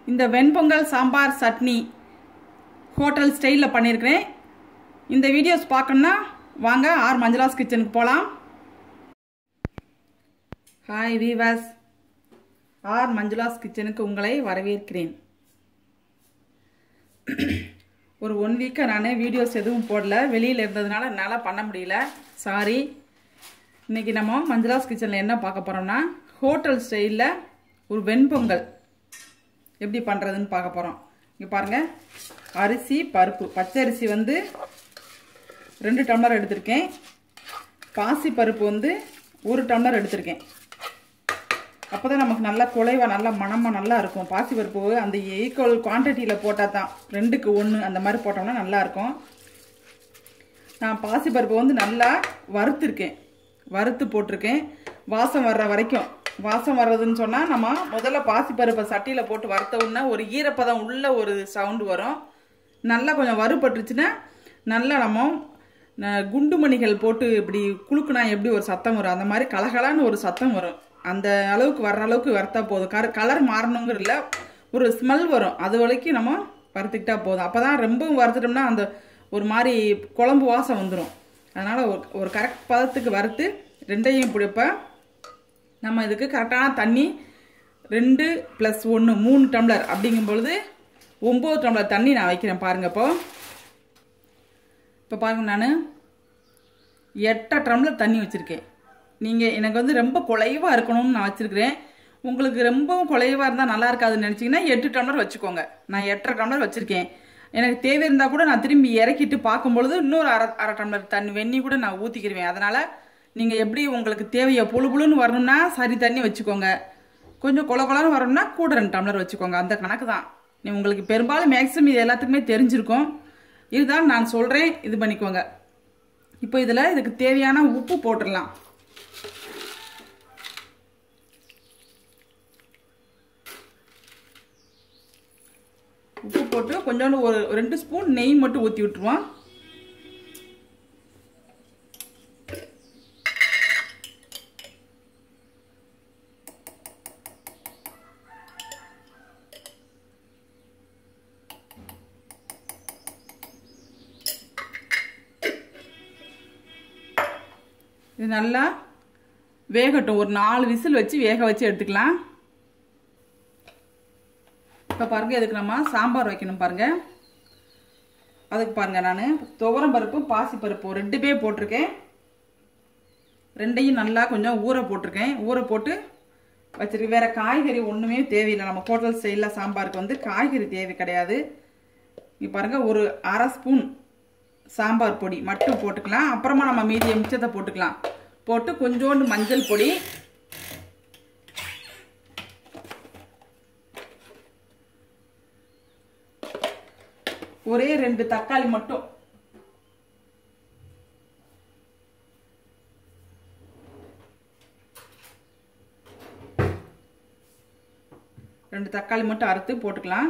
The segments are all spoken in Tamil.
இந்த வெண்பொங்கல் சாம்பார் சட்னி ஹோட்டல் ஸ்டைலில் பண்ணியிருக்கிறேன் இந்த வீடியோஸ் பார்க்கணுன்னா வாங்க ஆர் மஞ்சளாஸ் கிச்சனுக்கு போகலாம் ஹாய் வீவாஸ் ஆர் மஞ்சுளாஸ் கிச்சனுக்கு உங்களை வரவேற்கிறேன் ஒரு ஒன் வீக்காக நான் வீடியோஸ் எதுவும் போடல வெளியில் இருந்ததுனால என்னால் பண்ண முடியல சாரி இன்றைக்கி நம்ம மஞ்சுளாஸ் கிச்சனில் என்ன பார்க்க போகிறோம்னா ஹோட்டல் ஸ்டைலில் ஒரு வெண்பொங்கல் எப்படி பண்ணுறதுன்னு பார்க்க போகிறோம் இங்கே பாருங்கள் அரிசி பருப்பு பச்சை அரிசி வந்து ரெண்டு டம்ளர் எடுத்திருக்கேன் பாசி பருப்பு வந்து ஒரு டம்ளர் எடுத்திருக்கேன் அப்போ தான் நமக்கு நல்லா குலைவா நல்லா மணமாக நல்லா இருக்கும் பாசி பருப்பு அந்த ஈக்குவல் குவான்டிட்டியில் போட்டால் தான் ரெண்டுக்கு ஒன்று அந்த மாதிரி போட்டோம்னா நல்லாயிருக்கும் நான் பாசி பருப்பு வந்து நல்லா வறுத்துருக்கேன் வறுத்து போட்டிருக்கேன் வாசம் வர்ற வரைக்கும் வாசம் வர்றதுன்னு சொன்னால் நம்ம முதல்ல பாசி பருப்பை சட்டியில் போட்டு வறுத்த உடனே ஒரு ஈரப்பதம் உள்ள ஒரு சவுண்டு வரும் நல்லா கொஞ்சம் வறுபட்டுருச்சுன்னா நல்லா நம்ம குண்டு மணிகள் போட்டு இப்படி குலுக்குனா எப்படி ஒரு சத்தம் வரும் அந்த மாதிரி கலகலான்னு ஒரு சத்தம் வரும் அந்த அளவுக்கு வர்ற அளவுக்கு வறுத்தா போதும் கர கலர் மாறணுங்கிறதுல ஒரு ஸ்மெல் வரும் அது வரைக்கும் நம்ம வறுத்துக்கிட்டா போதும் அப்போ தான் ரொம்பவும் வறுத்துட்டோம்னா அந்த ஒரு மாதிரி குழம்பு வாசம் வந்துடும் அதனால் ஒரு ஒரு கரெக்ட் பதத்துக்கு வறுத்து ரெண்டையும் பிடிப்ப நம்ம இதுக்கு கரெக்டான தண்ணி ரெண்டு ப்ளஸ் ஒன்று மூணு டம்ளர் அப்படிங்கும் பொழுது ஒம்பது டம்ளர் தண்ணி நான் வைக்கிறேன் பாருங்க இப்போ இப்போ பாருங்க நான் எட்டரை டம்ளர் தண்ணி வச்சுருக்கேன் நீங்கள் எனக்கு வந்து ரொம்ப குலைவாக இருக்கணும்னு நான் வச்சுருக்கிறேன் உங்களுக்கு ரொம்பவும் குலைவாக இருந்தால் நல்லா இருக்காதுன்னு நினச்சிங்கன்னா எட்டு டம்ளர் வச்சுக்கோங்க நான் எட்டரை டம்ளர் வச்சுருக்கேன் எனக்கு தேவை இருந்தால் கூட நான் திரும்பி இறக்கிட்டு பார்க்கும்பொழுது இன்னொரு அரை அரை டம்ளர் தண்ணி வெந்நி கூட நான் ஊற்றிக்கிடுவேன் அதனால் நீங்கள் எப்படி உங்களுக்கு தேவையோ புழு புழுன்னு வரணும்னா சரி தண்ணி வச்சுக்கோங்க கொஞ்சம் கொல கொலன்னு வரணும்னா கூட ரெண்டு டம்ளர் வச்சுக்கோங்க அந்த கணக்கு தான் நீ உங்களுக்கு பெரும்பாலும் மேக்ஸிமம் இது எல்லாத்துக்குமே தெரிஞ்சிருக்கும் இதுதான் நான் சொல்கிறேன் இது பண்ணிக்கோங்க இப்போ இதில் இதுக்கு தேவையான உப்பு போட்டுடலாம் உப்பு போட்டு கொஞ்சோண்டு ஒரு ரெண்டு ஸ்பூன் நெய் மட்டும் ஊற்றி விட்டுருவோம் இது நல்லா வேகட்டும் ஒரு நாலு விசில் வச்சு வேக வச்சு எடுத்துக்கலாம் இப்போ பாருங்கள் இதுக்கு நம்ம சாம்பார் வைக்கணும் பாருங்கள் அதுக்கு பாருங்கள் நான் துவரம் பருப்பு பாசி பருப்பு ரெண்டுமே போட்டிருக்கேன் ரெண்டையும் நல்லா கொஞ்சம் ஊற போட்டிருக்கேன் ஊற போட்டு வச்சிருக்கு வேறு காய்கறி ஒன்றுமே தேவையில்லை நம்ம ஹோட்டல் ஸ்டைலில் சாம்பாருக்கு வந்து காய்கறி தேவை கிடையாது இங்கே பாருங்கள் ஒரு அரை ஸ்பூன் சாம்பார் பொடி மட்டும் போட்டுக்கலாம் அப்புறமா நம்ம மீதிய மிச்சத்தை போட்டுக்கலாம் போட்டு கொஞ்சோண்டு மஞ்சள் பொடி ஒரே ரெண்டு தக்காளி மட்டும் ரெண்டு தக்காளி மட்டும் அறுத்து போட்டுக்கலாம்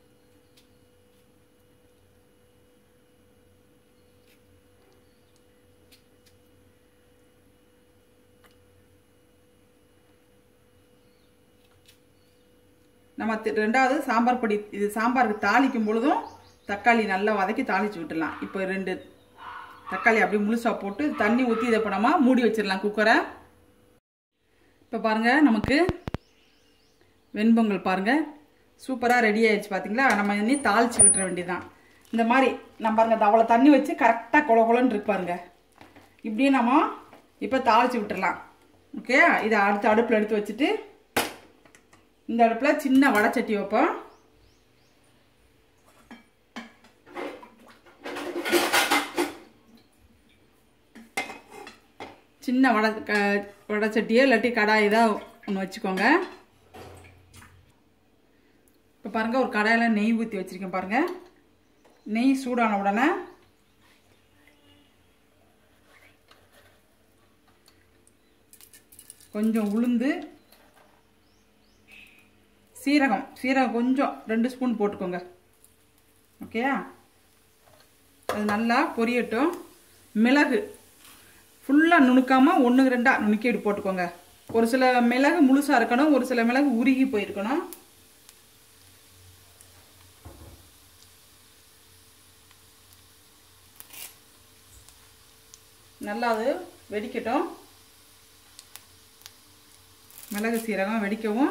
நம்ம ரெண்டாவது சாம்பார் பொடி இது சாம்பாருக்கு தாளிக்கும் பொழுதும் தக்காளி நல்லா வதக்கி தாளிச்சு விட்டுடலாம் இப்போ ரெண்டு தக்காளி அப்படியே முழுசாக போட்டு தண்ணி ஊற்றி இதை பண்ணாமா மூடி வச்சிடலாம் குக்கரை இப்போ பாருங்கள் நமக்கு வெண்பொங்கல் பாருங்கள் சூப்பராக ரெடி ஆயிடுச்சு பார்த்தீங்களா நம்ம இன்னி தாளிச்சு விட்டுற வேண்டியதான் இந்த மாதிரி நம்ம பாருங்கள் அவ்வளோ தண்ணி வச்சு கரெக்டாக குள குளன்னு இருக்கு பாருங்க இப்படியே நம்ம இப்போ தாளிச்சு விட்டுடலாம் ஓகே இதை அடுத்து அடுப்பில் எடுத்து வச்சுட்டு இந்த அடுப்பில் சின்ன வடை சட்டி வைப்போம் சின்ன வடை க வடை சட்டியோ இல்லாட்டி கடாய் தான் ஒன்று வச்சுக்கோங்க இப்போ பாருங்கள் ஒரு கடாயில் நெய் ஊற்றி வச்சுருக்கேன் பாருங்கள் நெய் சூடான உடனே கொஞ்சம் உளுந்து சீரகம் சீரகம் கொஞ்சம் ரெண்டு ஸ்பூன் போட்டுக்கோங்க ஓகேயா அது நல்லா பொரியட்டும் மிளகு ஃபுல்லாக நுணுக்காமல் ஒன்று ரெண்டாக நுணுக்கி இப்படி போட்டுக்கோங்க ஒரு சில மிளகு முழுசாக இருக்கணும் ஒரு சில மிளகு உருகி போயிருக்கணும் நல்லா அது வெடிக்கட்டும் மிளகு சீரகம் வெடிக்கவும்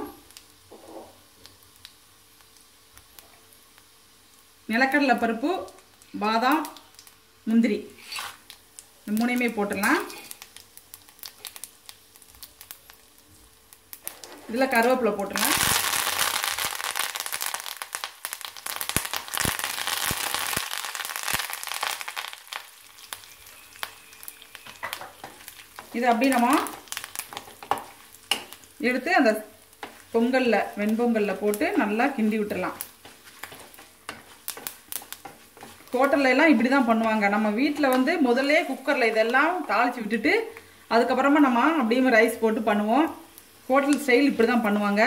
நிலக்கடலை பருப்பு பாதாம் முந்திரி இந்த மூணையுமே போட்டுடலாம் இதில் கருவேப்பிலை போட்டுடலாம் இது அப்படி நம்ம எடுத்து அந்த பொங்கலில் வெண்பொங்கலில் போட்டு நல்லா கிண்டி விட்டுடலாம் ஹோட்டல்ல எல்லாம் இப்படி தான் பண்ணுவாங்க நம்ம வீட்டில் வந்து முதல்ல குக்கரில் இதெல்லாம் தாளித்து விட்டுட்டு அதுக்கப்புறமா நம்ம அப்படியே ரைஸ் போட்டு பண்ணுவோம் ஹோட்டல் ஸ்டைல் இப்படி தான் பண்ணுவாங்க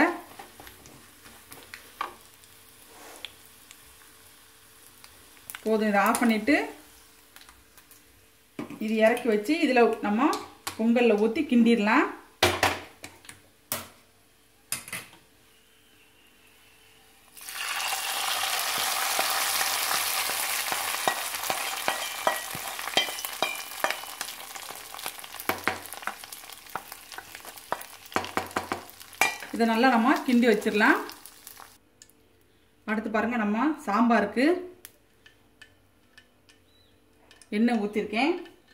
போதும் இதை ஆஃப் பண்ணிவிட்டு இது இறக்கி வச்சு இதில் நம்ம பொங்கலில் ஊற்றி கிண்டிடலாம் இதை நல்லா நம்ம கிண்டி வச்சிடலாம் அடுத்து பாருங்கள் நம்ம சாம்பாருக்கு எண்ணெய் ஊற்றிருக்கேன்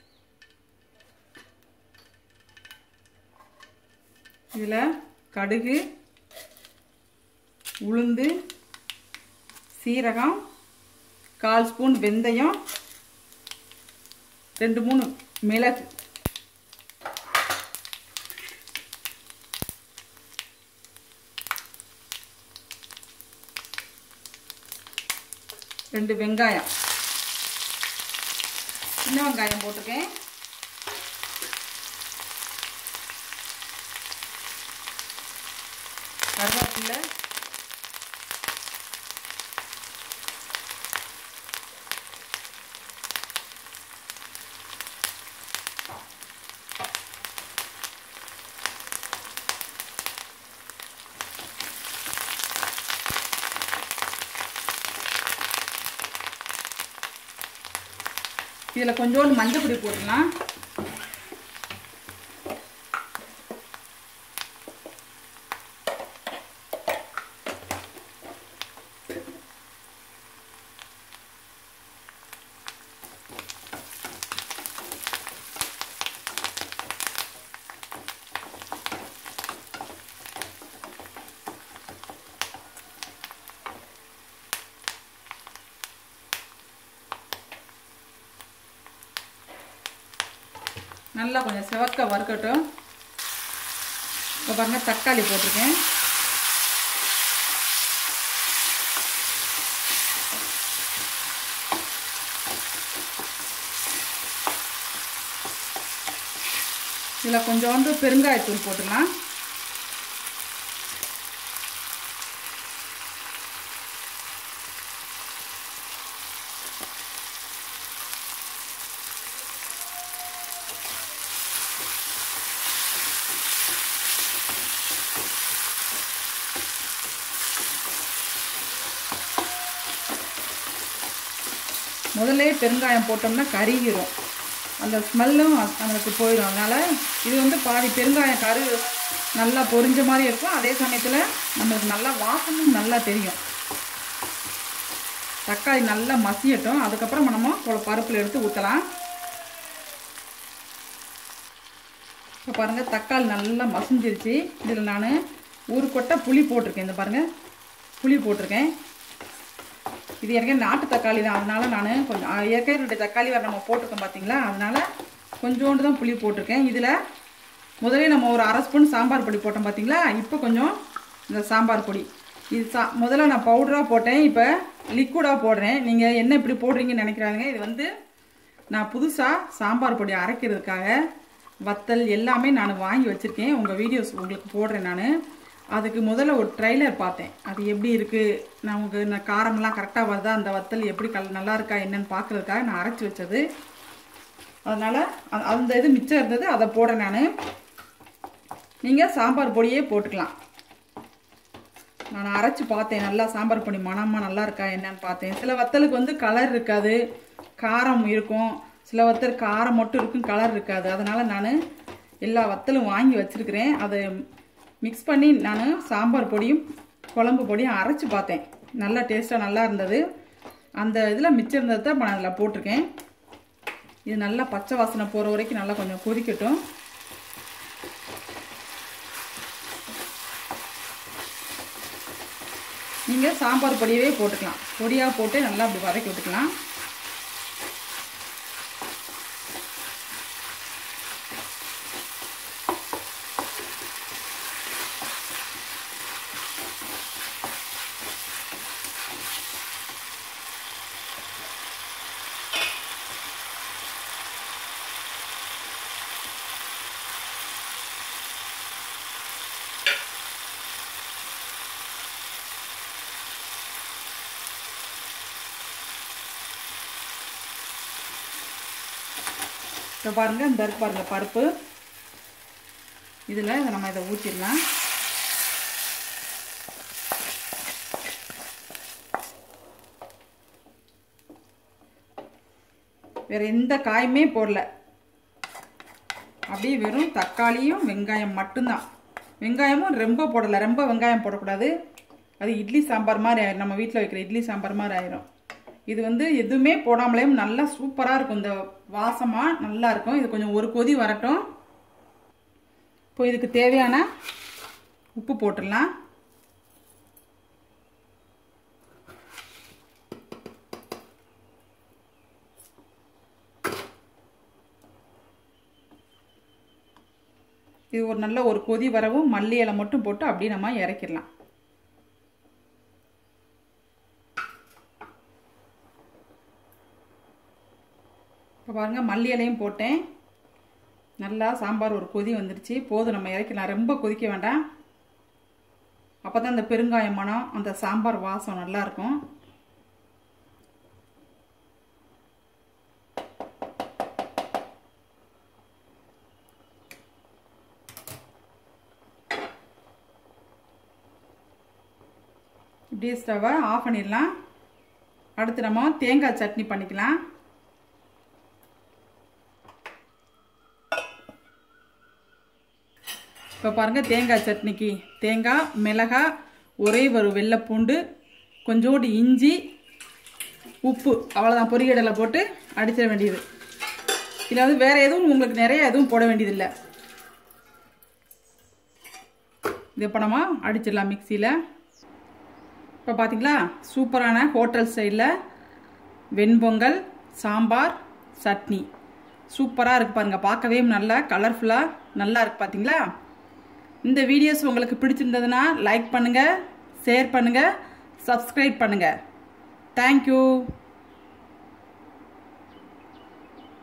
இதில் கடுகு உளுந்து சீரகம் கால் ஸ்பூன் வெந்தயம் ரெண்டு மூணு மிளகு ரெண்டு வெங்காயம் சின்ன வெங்காயம் போட்டிருக்கேன் கருவேப்பிலை இதில் கொஞ்சோண்டு மஞ்சள் பொடி போடலாம் நல்லா கொஞ்சம் செவக்க வறுக்கட்டும் இப்போ பாருங்க தக்காளி போட்டிருக்கேன் இதில் கொஞ்சோண்டு பெருங்காயத்தூள் போட்டுடலாம் முதல்ல பெருங்காயம் போட்டோம்னா கருகிரும் அந்த ஸ்மெல்லும் நம்மளுக்கு போயிடும் அதனால் இது வந்து பாதி பெருங்காயம் கரு நல்லா பொரிஞ்ச மாதிரி இருக்கும் அதே சமயத்தில் நம்மளுக்கு நல்லா வாசமும் நல்லா தெரியும் தக்காளி நல்லா மசியட்டும் அதுக்கப்புறம் நம்ம பருப்பில் எடுத்து ஊற்றலாம் இப்போ பாருங்கள் தக்காளி நல்லா மசிஞ்சிருச்சு இதில் நான் ஒரு கொட்டை புளி போட்டிருக்கேன் இந்த பாருங்கள் புளி போட்டிருக்கேன் இது ஏற்கனவே நாட்டு தக்காளி தான் அதனால நான் கொஞ்சம் ஏற்கனவே ரெண்டு தக்காளி வேறு நம்ம போட்டிருக்கோம் பார்த்தீங்களா அதனால கொஞ்சோண்டு தான் புளி போட்டிருக்கேன் இதில் முதலே நம்ம ஒரு அரை ஸ்பூன் சாம்பார் பொடி போட்டோம் பார்த்தீங்களா இப்போ கொஞ்சம் இந்த சாம்பார் பொடி இது சா முதல்ல நான் பவுடராக போட்டேன் இப்போ லிக்விடாக போடுறேன் நீங்கள் என்ன இப்படி போடுறீங்கன்னு நினைக்கிறாங்க இது வந்து நான் புதுசாக சாம்பார் பொடி அரைக்கிறதுக்காக வத்தல் எல்லாமே நான் வாங்கி வச்சுருக்கேன் உங்கள் வீடியோஸ் உங்களுக்கு போடுறேன் நான் அதுக்கு முதல்ல ஒரு ட்ரைலர் பார்த்தேன் அது எப்படி இருக்குது நமக்கு நான் காரமெல்லாம் கரெக்டாக வருதா அந்த வத்தல் எப்படி கல் நல்லா இருக்கா என்னன்னு பார்க்குறதுக்காக நான் அரைச்சி வச்சது அதனால் அந்த இது மிச்சம் இருந்தது அதை போடுறேன் நான் நீங்கள் சாம்பார் பொடியே போட்டுக்கலாம் நான் அரைச்சி பார்த்தேன் நல்லா சாம்பார் பொடி மனமாக நல்லா இருக்கா என்னன்னு பார்த்தேன் சில வத்தலுக்கு வந்து கலர் இருக்காது காரம் இருக்கும் சில வத்தல் காரம் மட்டும் இருக்கும் கலர் இருக்காது அதனால் நான் எல்லா வத்தலும் வாங்கி வச்சுருக்கிறேன் அதை மிக்ஸ் பண்ணி நான் சாம்பார் பொடியும் குழம்பு பொடியும் அரைச்சி பார்த்தேன் நல்லா டேஸ்ட்டாக நல்லா இருந்தது அந்த இதில் மிச்சம் இருந்தது தான் இப்போ நான் அதில் போட்டிருக்கேன் இது நல்லா பச்சை வாசனை போகிற வரைக்கும் நல்லா கொஞ்சம் கொதிக்கட்டும் நீங்கள் சாம்பார் பொடியவே போட்டுக்கலாம் பொடியாக போட்டு நல்லா அப்படி வதக்கி விட்டுக்கலாம் இப்போ பாருங்கள் இந்த இருக்கு பாருங்கள் பருப்பு இதில் இதை நம்ம இதை ஊற்றிடலாம் வேறு எந்த காயுமே போடல அப்படியே வெறும் தக்காளியும் வெங்காயம் மட்டும்தான் வெங்காயமும் ரொம்ப போடலை ரொம்ப வெங்காயம் போடக்கூடாது அது இட்லி சாம்பார் மாதிரி ஆயிரும் நம்ம வீட்டில் வைக்கிற இட்லி சாம்பார் மாதிரி ஆயிரும் இது வந்து எதுவுமே போடாமலே நல்லா சூப்பராக இருக்கும் இந்த வாசமாக நல்லா இருக்கும் இது கொஞ்சம் ஒரு கொதி வரட்டும் இப்போ இதுக்கு தேவையான உப்பு போட்டுடலாம் இது ஒரு நல்ல ஒரு கொதி வரவும் மல்லி இலை மட்டும் போட்டு அப்படியே நம்ம இறக்கிடலாம் இப்போ பாருங்கள் மல்லி இலையும் போட்டேன் நல்லா சாம்பார் ஒரு கொதி வந்துருச்சு போதும் நம்ம இறக்கலாம் ரொம்ப கொதிக்க வேண்டாம் அப்போ தான் அந்த பெருங்காயம் மனம் அந்த சாம்பார் வாசம் நல்லாயிருக்கும் இப்படியே ஸ்டவ்வை ஆஃப் பண்ணிடலாம் அடுத்து நம்ம தேங்காய் சட்னி பண்ணிக்கலாம் இப்போ பாருங்கள் தேங்காய் சட்னிக்கு தேங்காய் மிளகாய் ஒரே ஒரு வெள்ளைப்பூண்டு கொஞ்சோண்டு இஞ்சி உப்பு அவ்வளோதான் பொரிகடலை போட்டு அடிச்சிட வேண்டியது இதில் வந்து வேறு எதுவும் உங்களுக்கு நிறைய எதுவும் போட வேண்டியதில்லை இது இப்போ நம்ம அடிச்சிடலாம் மிக்சியில் இப்போ பார்த்தீங்களா சூப்பரான ஹோட்டல் ஸ்டைலில் வெண்பொங்கல் சாம்பார் சட்னி சூப்பராக இருக்குது பாருங்கள் பார்க்கவே நல்லா கலர்ஃபுல்லாக நல்லா இருக்குது பார்த்தீங்களா இந்த வீடியோஸ் உங்களுக்கு பிடிச்சிருந்ததுன்னா லைக் பண்ணுங்கள் ஷேர் பண்ணுங்கள் சப்ஸ்கிரைப் பண்ணுங்கள் தேங்க்யூ